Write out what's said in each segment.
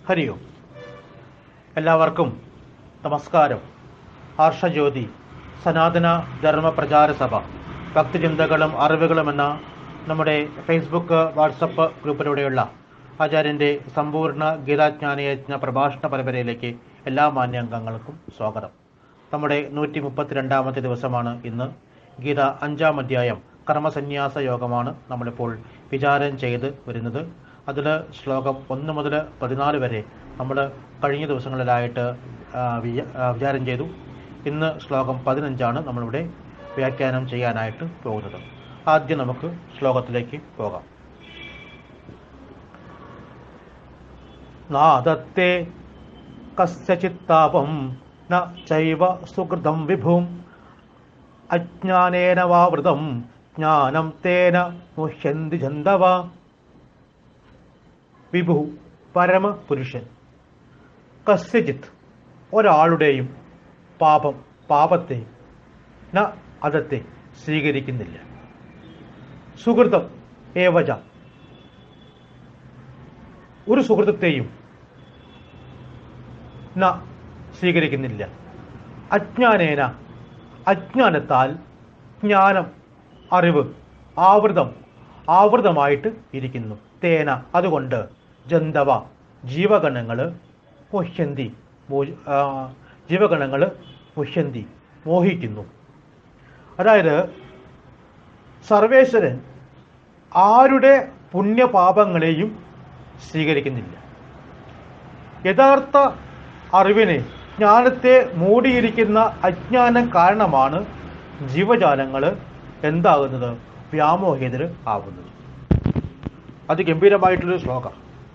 ഹരി ഓം എല്ലാവർക്കും നമസ്കാരം ഹർഷജ്യോതി സനാതന ധർമ്മ പ്രചാര സഭ ഭക്തിചിന്തകളും അറിവുകളും എന്ന നമ്മുടെ ഫേസ്ബുക്ക് വാട്സപ്പ് ഗ്രൂപ്പിലൂടെയുള്ള ആചാര്യൻ്റെ സമ്പൂർണ്ണ ഗീതാജ്ഞാനയജ്ഞ പ്രഭാഷണ പരമ്പരയിലേക്ക് എല്ലാ മാന്യാംഗങ്ങൾക്കും സ്വാഗതം നമ്മുടെ നൂറ്റി മുപ്പത്തിരണ്ടാമത്തെ ദിവസമാണ് ഇന്ന് ഗീത അഞ്ചാം അധ്യായം കർമ്മസന്യാസ യോഗമാണ് നമ്മളിപ്പോൾ വിചാരം ചെയ്ത് വരുന്നത് അതിൽ ശ്ലോകം ഒന്ന് മുതൽ പതിനാല് വരെ നമ്മൾ കഴിഞ്ഞ ദിവസങ്ങളിലായിട്ട് ആ, വിച- ആ, വിചാരം ചെയ്തു ഇന്ന് ശ്ലോകം പതിനഞ്ചാണ് നമ്മളിവിടെ വ്യാഖ്യാനം ചെയ്യാനായിട്ട് പോകുന്നത് ആദ്യം നമുക്ക് ശ്ലോകത്തിലേക്ക് പോകാം നാദത്തെ കസ്യചിത്താപം ന ചൈവ സുഹൃതം വിഭും അജ്ഞാനേന വാവൃതം ജ്ഞാനം തേന മുഹ്യന്തി ജന്തവ വിഭു പരമപുരുഷൻ കസ്യജിത്ത് ഒരാളുടെയും പാപം പാപത്തെ ന അതത്തെ സ്വീകരിക്കുന്നില്ല സുഹൃതം ഏവജ ഒരു സുഹൃത്തത്തെയും ന സ്വീകരിക്കുന്നില്ല അജ്ഞാനേന അജ്ഞാനത്താൽ ജ്ഞാനം അറിവ് ആവൃതം ആവൃതമായിട്ട് ഇരിക്കുന്നു തേന അതുകൊണ്ട് ജന്തവ ജീവഗണങ്ങൾ മുഹ്യന്തി മോ- ആ, ജീവഗണങ്ങൾ മുഹ്യന്തി മോഹിക്കുന്നു അതായത് സർവേശ്വരൻ ആരുടെ പുണ്യപാപങ്ങളെയും സ്വീകരിക്കുന്നില്ല യഥാർത്ഥ അറിവിനെ ജ്ഞാനത്തെ മൂടിയിരിക്കുന്ന അജ്ഞാനം കാരണമാണ് ജീവജാലങ്ങൾ എന്താകുന്നത് വ്യാമോഹിതർ ആവുന്നത് അതിഗംഭീരമായിട്ടുള്ളൊരു ശ്ലോകം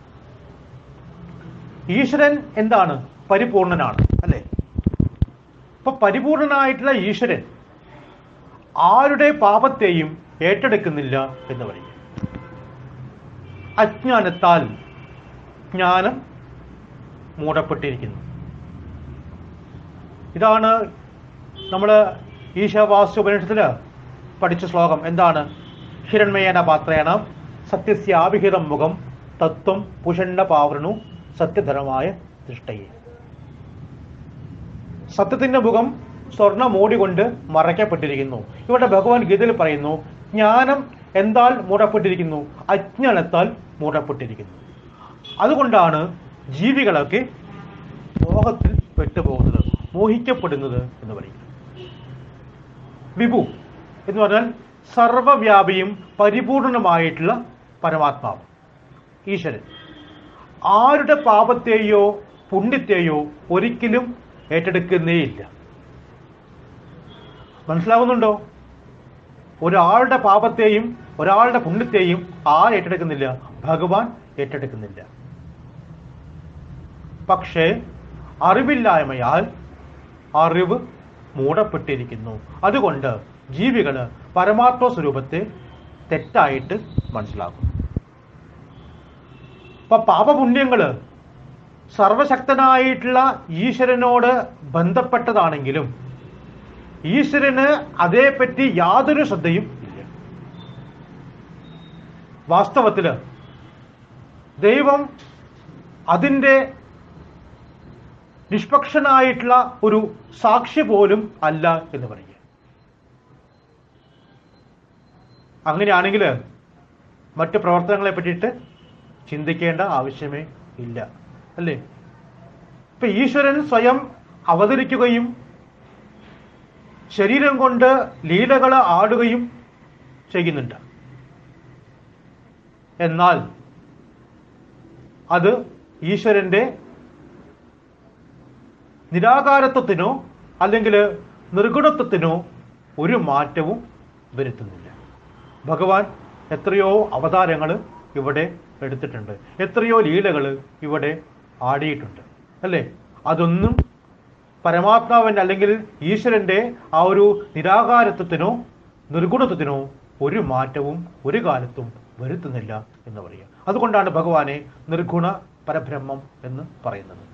ഈശ്വരൻ എന്താണ് പരിപൂർണനാണ് അല്ലേ ഇപ്പൊ പരിപൂർണനായിട്ടുള്ള ഈശ്വരൻ ആരുടെ പാപത്തെയും ഏറ്റെടുക്കുന്നില്ല എന്ന് പറയും അജ്ഞാനത്താൽ ജ്ഞാനം മൂടപ്പെട്ടിരിക്കുന്നു ഇതാണ് നമ്മൾ ഈശാവാസ്യ ഉപനിഷത്തിൽ പഠിച്ച ശ്ലോകം എന്താണ് ഹിരൺമയേന പാത്രേണ സത്യസ്യാഭിഹിതം മുഖം തത്വം പുഷണ്ണ പാവൃണു സത്യധരമായ ദൃഷ്ടയെ സത്യത്തിന്റെ മുഖം സ്വർണ്ണ മൂടി കൊണ്ട് മറയ്ക്കപ്പെട്ടിരിക്കുന്നു ഇവിടെ ഭഗവാൻ ഗീതയിൽ പറയുന്നു ജ്ഞാനം എന്താൽ മൂടപ്പെട്ടിരിക്കുന്നു അജ്ഞാനത്താൽ മൂടപ്പെട്ടിരിക്കുന്നു അതുകൊണ്ടാണ് ജീവികളൊക്കെ മോഹത്തിൽ പെട്ടുപോകുന്നത് മോഹിക്കപ്പെടുന്നത് എന്ന് പറയും വിഭു എന്ന് പറഞ്ഞാൽ സർവവ്യാപിയും പരിപൂർണമായിട്ടുള്ള പരമാത്മാവ് ഈശ്വരൻ ആരുടെ പാപത്തെയോ പുണ്യത്തെയോ ഒരിക്കലും ഏറ്റെടുക്കുന്നേയില്ല മനസ്സിലാവുന്നുണ്ടോ ഒരാളുടെ പാപത്തെയും ഒരാളുടെ പുണ്യത്തെയും ആര് ഏറ്റെടുക്കുന്നില്ല ഭഗവാൻ ഏറ്റെടുക്കുന്നില്ല പക്ഷേ അറിവില്ലായ്മയാൽ അറിവ് മൂടപ്പെട്ടിരിക്കുന്നു അതുകൊണ്ട് ജീവികൾ പരമാത്മ സ്വരൂപത്തെ തെറ്റായിട്ട് മനസ്സിലാക്കും അപ്പൊ പാപപുണ്യങ്ങള് സർവശക്തനായിട്ടുള്ള ഈശ്വരനോട് ബന്ധപ്പെട്ടതാണെങ്കിലും ഈശ്വരന് അതേപ്പറ്റി യാതൊരു ശ്രദ്ധയും ഇല്ല വാസ്തവത്തില് ദൈവം അതിൻ്റെ നിഷ്പക്ഷനായിട്ടുള്ള ഒരു സാക്ഷി പോലും അല്ല എന്ന് പറയുക അങ്ങനെയാണെങ്കിൽ മറ്റ് പ്രവർത്തനങ്ങളെ പറ്റിയിട്ട് ചിന്തിക്കേണ്ട ആവശ്യമേ ഇല്ല അല്ലേ ഇപ്പൊ ഈശ്വരൻ സ്വയം അവതരിക്കുകയും ശരീരം കൊണ്ട് ലീലകൾ ആടുകയും ചെയ്യുന്നുണ്ട് എന്നാൽ അത് ഈശ്വരന്റെ നിരാകാരത്വത്തിനോ അല്ലെങ്കിൽ നിർഗുണത്വത്തിനോ ഒരു മാറ്റവും വരുത്തുന്നില്ല ഭഗവാൻ എത്രയോ അവതാരങ്ങൾ ഇവിടെ എടുത്തിട്ടുണ്ട് എത്രയോ ലീലകൾ ഇവിടെ ആടിയിട്ടുണ്ട് അല്ലേ അതൊന്നും പരമാത്മാവിൻ്റെ അല്ലെങ്കിൽ ഈശ്വരന്റെ ആ ഒരു നിരാകാരത്വത്തിനോ നിർഗുണത്വത്തിനോ ഒരു മാറ്റവും ഒരു കാലത്തും വരുത്തുന്നില്ല എന്ന് പറയുക അതുകൊണ്ടാണ് ഭഗവാനെ നിർഗുണ പരബ്രഹ്മം എന്ന് പറയുന്നത്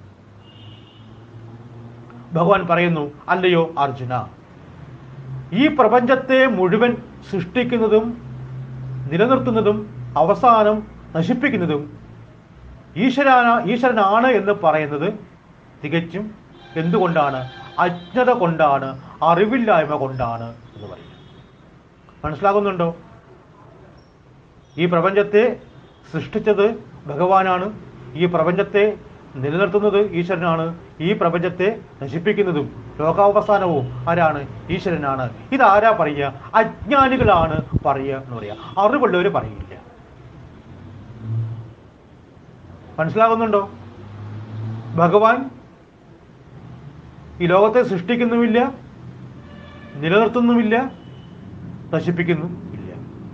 ഭഗവാൻ പറയുന്നു അല്ലയോ അർജുന ഈ പ്രപഞ്ചത്തെ മുഴുവൻ സൃഷ്ടിക്കുന്നതും നിലനിർത്തുന്നതും അവസാനം നശിപ്പിക്കുന്നതും ഈശ്വരാന ഈശ്വരനാണ് എന്ന് പറയുന്നത് തികച്ചും എന്തുകൊണ്ടാണ് അജ്ഞത കൊണ്ടാണ് അറിവില്ലായ്മ കൊണ്ടാണ് എന്ന് പറയുന്നത് മനസ്സിലാകുന്നുണ്ടോ ഈ പ്രപഞ്ചത്തെ സൃഷ്ടിച്ചത് ഭഗവാനാണ് ഈ പ്രപഞ്ചത്തെ നിലനിർത്തുന്നത് ഈശ്വരനാണ് ഈ പ്രപഞ്ചത്തെ നശിപ്പിക്കുന്നതും ലോകാവസാനവും ആരാണ് ഈശ്വരനാണ് ഇതാരാ പറയുക അജ്ഞാനികളാണ് പറയുക എന്ന് പറയുക അറിവുള്ളവർ പറയില്ല മനസ്സിലാകുന്നുണ്ടോ ഭഗവാൻ ഈ ലോകത്തെ സൃഷ്ടിക്കുന്നുമില്ല നിലനിർത്തുന്നുമില്ല നശിപ്പിക്കുന്നു ഇല്ല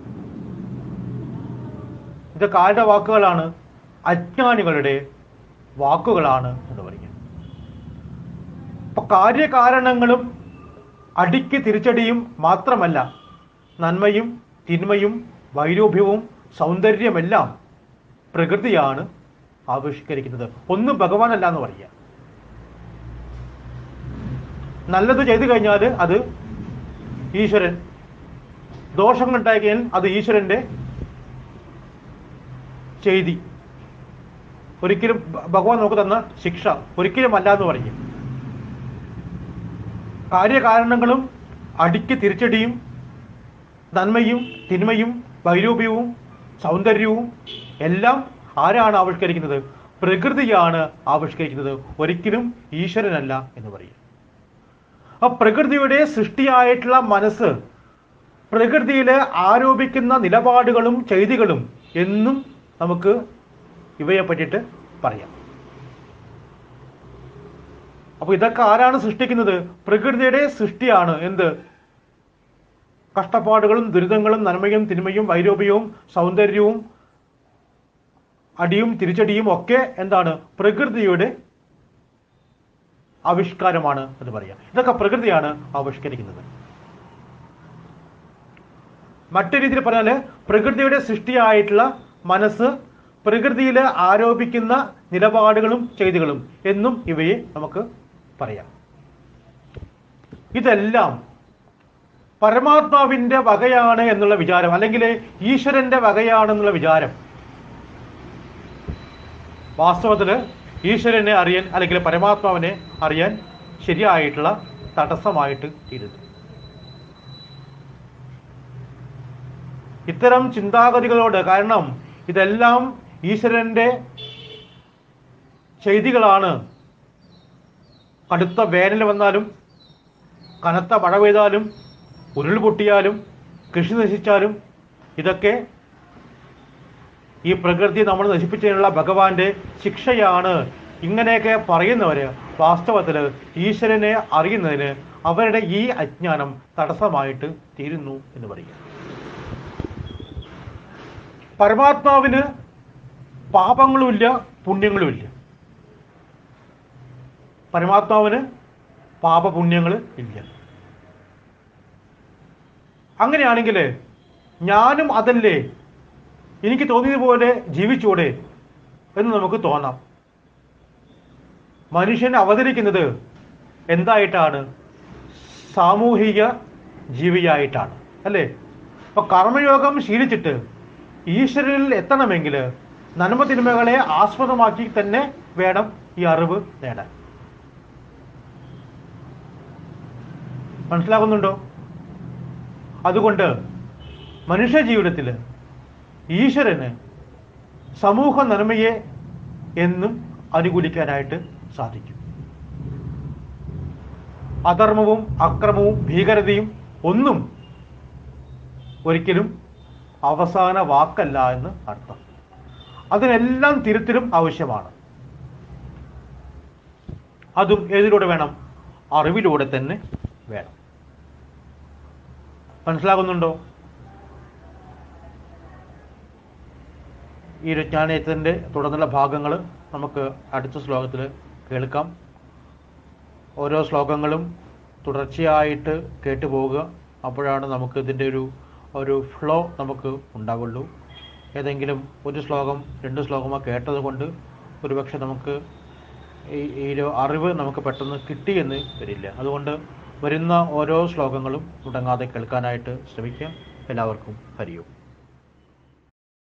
ഇതൊക്കെ ആരുടെ വാക്കുകളാണ് അജ്ഞാനികളുടെ വാക്കുകളാണ് എന്ന് പറയുന്നത് അപ്പൊ കാര്യകാരണങ്ങളും അടിക്ക് തിരിച്ചടിയും മാത്രമല്ല നന്മയും തിന്മയും വൈരൂപ്യവും സൗന്ദര്യമെല്ലാം പ്രകൃതിയാണ് ആവിഷ്കരിക്കുന്നത് ഒന്നും ഭഗവാനല്ല എന്ന് പറയുക നല്ലത് ചെയ്തു കഴിഞ്ഞാൽ അത് ഈശ്വരൻ ദോഷങ്ങൾ ഉണ്ടാക്കിയാൽ അത് ഈശ്വരന്റെ ചെയ്തി ഒരിക്കലും ഭ- ഭഗവാൻ നമുക്ക് തന്ന ശിക്ഷ ഒരിക്കലും അല്ല എന്ന് പറയും കാര്യകാരണങ്ങളും അടിക്ക് തിരിച്ചടിയും നന്മയും തിന്മയും വൈരൂപ്യവും സൗന്ദര്യവും എല്ലാം ആരാണ് ആവിഷ്കരിക്കുന്നത് പ്രകൃതിയാണ് ആവിഷ്കരിക്കുന്നത് ഒരിക്കലും ഈശ്വരനല്ല എന്ന് പറയും ആ പ്രകൃതിയുടെ സൃഷ്ടിയായിട്ടുള്ള മനസ്സ് പ്രകൃതിയിൽ ആരോപിക്കുന്ന നിലപാടുകളും ചെയ്തികളും എന്നും നമുക്ക് ഇവയെ പറ്റിയിട്ട് പറയാം അപ്പൊ ഇതൊക്കെ ആരാണ് സൃഷ്ടിക്കുന്നത് പ്രകൃതിയുടെ സൃഷ്ടിയാണ് എന്ത് കഷ്ടപ്പാടുകളും ദുരിതങ്ങളും നന്മയും തിന്മയും വൈരോപ്യവും സൗന്ദര്യവും അടിയും തിരിച്ചടിയും ഒക്കെ എന്താണ് പ്രകൃതിയുടെ ആവിഷ്കാരമാണ് എന്ന് പറയാം ഇതൊക്കെ പ്രകൃതിയാണ് ആവിഷ്കരിക്കുന്നത് മറ്റു രീതിയിൽ പറഞ്ഞാൽ പ്രകൃതിയുടെ സൃഷ്ടിയായിട്ടുള്ള മനസ്സ് പ്രകൃതിയിൽ ആരോപിക്കുന്ന നിലപാടുകളും ചെയ്തികളും എന്നും ഇവയെ നമുക്ക് പറയാം ഇതെല്ലാം പരമാത്മാവിന്റെ വകയാണ് എന്നുള്ള വിചാരം അല്ലെങ്കിൽ ഈശ്വരന്റെ വകയാണെന്നുള്ള വിചാരം വാസ്തവത്തില് ഈശ്വരനെ അറിയാൻ അല്ലെങ്കിൽ പരമാത്മാവിനെ അറിയാൻ ശരിയായിട്ടുള്ള തടസ്സമായിട്ട് തീരുന്നു ഇത്തരം ചിന്താഗതികളോട് കാരണം ഇതെല്ലാം ഈശ്വരന്റെ ചെയ്തികളാണ് കടുത്ത വേനൽ വന്നാലും കനത്ത മഴ പെയ്താലും ഉരുൾപൊട്ടിയാലും കൃഷി നശിച്ചാലും ഇതൊക്കെ ഈ പ്രകൃതി നമ്മൾ നശിപ്പിച്ചതിനുള്ള ഭഗവാന്റെ ശിക്ഷയാണ് ഇങ്ങനെയൊക്കെ പറയുന്നവര് വാസ്തവത്തിൽ ഈശ്വരനെ അറിയുന്നതിന് അവരുടെ ഈ അജ്ഞാനം തടസ്സമായിട്ട് തീരുന്നു എന്ന് പറയുക പരമാത്മാവിന് പാപങ്ങളുമില്ല പുണ്യങ്ങളുമില്ല പരമാത്മാവിന് പാപപുണ്യങ്ങൾ ഇല്ല അങ്ങനെയാണെങ്കിൽ ഞാനും അതല്ലേ എനിക്ക് തോന്നിയതുപോലെ ജീവിച്ചൂടെ എന്ന് നമുക്ക് തോന്നാം മനുഷ്യൻ അവതരിക്കുന്നത് എന്തായിട്ടാണ് സാമൂഹിക ജീവിയായിട്ടാണ് അല്ലേ അപ്പൊ കർമ്മയോഗം ശീലിച്ചിട്ട് ഈശ്വരനിൽ എത്തണമെങ്കിൽ നന്മ തിന്മകളെ ആസ്പദമാക്കി തന്നെ വേണം ഈ അറിവ് നേടാൻ മനസ്സിലാകുന്നുണ്ടോ അതുകൊണ്ട് മനുഷ്യ ജീവിതത്തിൽ ഈശ്വരന് സമൂഹ നന്മയെ എന്നും അനുകൂലിക്കാനായിട്ട് സാധിക്കും അധർമ്മവും അക്രമവും ഭീകരതയും ഒന്നും ഒരിക്കലും അവസാന വാക്കല്ല എന്ന് അർത്ഥം അതിനെല്ലാം തിരുത്തലും ആവശ്യമാണ് അതും ഏതിലൂടെ വേണം അറിവിലൂടെ തന്നെ വേണം മനസ്സിലാകുന്നുണ്ടോ ഈ ഒരു ജ്ഞാനയത്തിൻ്റെ തുടർന്നുള്ള ഭാഗങ്ങൾ നമുക്ക് അടുത്ത ശ്ലോകത്തിൽ കേൾക്കാം ഓരോ ശ്ലോകങ്ങളും തുടർച്ചയായിട്ട് കേട്ടു പോവുക അപ്പോഴാണ് നമുക്ക് ഇതിൻ്റെ ഒരു ഒരു ഫ്ലോ നമുക്ക് ഉണ്ടാവുള്ളൂ ഏതെങ്കിലും ഒരു ശ്ലോകം രണ്ട് ശ്ലോകമോ കേട്ടത് കൊണ്ട് ഒരുപക്ഷെ നമുക്ക് ഈ ഈ ഒരു അറിവ് നമുക്ക് പെട്ടെന്ന് കിട്ടിയെന്ന് വരില്ല അതുകൊണ്ട് വരുന്ന ഓരോ ശ്ലോകങ്ങളും മുടങ്ങാതെ കേൾക്കാനായിട്ട് ശ്രമിക്കുക എല്ലാവർക്കും ഹരിയും